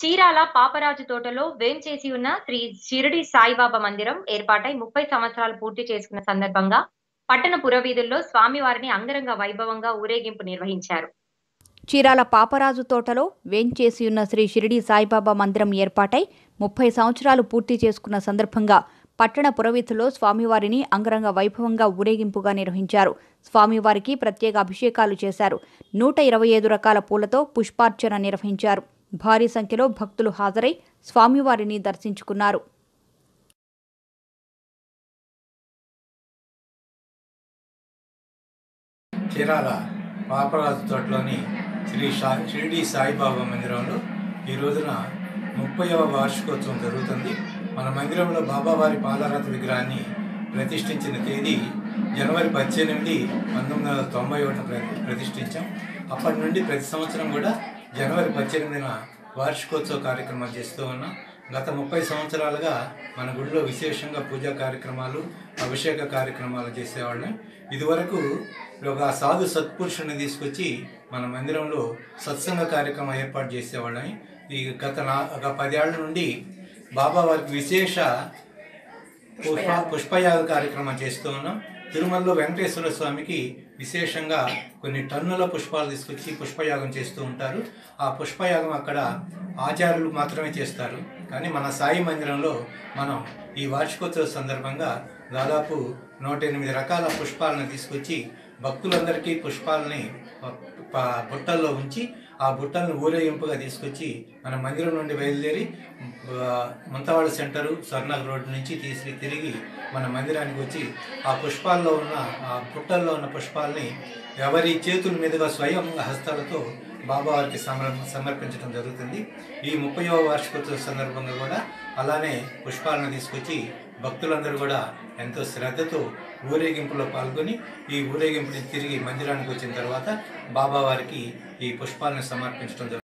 చీరాల పాపరాజు తోటలో వేంచేసి ఉన్న శ్రీ షిరిడి సాయిబాబా మందిరం ఏర్పాటై ముప్పై సంవత్సరాలు పూర్తి చేసుకున్న సందర్భంగా పట్టణ పురవీధుల్లో స్వామివారిని అంగరంగ వైభవంగా ఊరేగింపు నిర్వహించారు చీరాల పాపరాజు తోటలో వేంచేసియున్న శ్రీ షిరిడి సాయిబాబా మందిరం ఏర్పాటై ముప్పై సంవత్సరాలు పూర్తి చేసుకున్న సందర్భంగా పట్టణ పురవీధుల్లో స్వామివారిని అంగరంగ వైభవంగా ఊరేగింపుగా నిర్వహించారు స్వామివారికి ప్రత్యేక అభిషేకాలు చేశారు నూట ఇరవై ఐదు రకాల పూలతో పుష్పార్చన నిర్వహించారు భారీ సంఖ్యలో భక్తులు హాజరై స్వామివారిని దర్శించుకున్నారు చీరాల పాపరాజు తోటలోని శ్రీ షా షిరిడి సాయిబాబా మందిరంలో ఈ రోజున ముప్పైవ వార్షికోత్సవం జరుగుతుంది మన మందిరంలో బాబావారి పాలరాత విగ్రహాన్ని ప్రతిష్ఠించిన తేదీ జనవరి పద్దెనిమిది పంతొమ్మిది వందల తొంభై ఒకటి ప్ర- ప్రతిష్ఠించాం అప్పటి నుండి ప్రతి సంవత్సరం కూడా జనవరి పద్దెనిమిదిన వార్షికోత్సవ కార్యక్రమాలు చేస్తూ ఉన్నాం గత ముప్పై సంవత్సరాలుగా మన గుడిలో విశేషంగా పూజా కార్యక్రమాలు అభిషేక కార్యక్రమాలు చేసేవాళ్ళం ఇదివరకు ఒక సాధు సత్పురుషుని తీసుకొచ్చి మన మందిరంలో సత్సంగ కార్యక్రమం ఏర్పాటు చేసేవాళ్ళం ఈ గత నా ఒక పదేళ్ల నుండి బాబా వారికి విశేష పుష్ప పుష్పయాగ కార్యక్రమం చేస్తూ ఉన్నాం తిరుమలలో వెంకటేశ్వర స్వామికి విశేషంగా కొన్ని టన్నుల పుష్పాలు తీసుకొచ్చి పుష్పయాగం చేస్తూ ఉంటారు ఆ పుష్పయాగం అక్కడ ఆచార్యులు మాత్రమే చేస్తారు కానీ మన సాయి మందిరంలో మనం ఈ వార్షికోత్సవ సందర్భంగా దాదాపు నూట ఎనిమిది రకాల పుష్పాలను తీసుకొచ్చి భక్తులందరికీ పుష్పాలని ప- ప- బుట్టల్లో ఉంచి ఆ బుట్టలను ఊరేగింపుగా తీసుకొచ్చి మన మందిరం నుండి బయలుదేరి ఆ, ముంతవాడ సెంటరు స్వర్ణగ్ రోడ్డు నుంచి తీసి తిరిగి మన మందిరానికి వచ్చి ఆ పుష్పాల్లో ఉన్న ఆ బుట్టల్లో ఉన్న పుష్పాలని ఎవరి చేతుల మీదుగా స్వయం హస్తాలతో బాబావారికి సమర్ సమర్పించడం జరుగుతుంది ఈ ముప్పైవ వార్షికోత్సవ సందర్భంగా కూడా అలానే పుష్పాలను తీసుకొచ్చి భక్తులందరూ కూడా ఎంతో శ్రద్ధతో ఊరేగింపులో పాల్గొని ఈ ఊరేగింపుని తిరిగి మందిరానికి వచ్చిన తర్వాత బాబావారికి ఈ పుష్పాలను సమర్పించడం జరుగుతుంది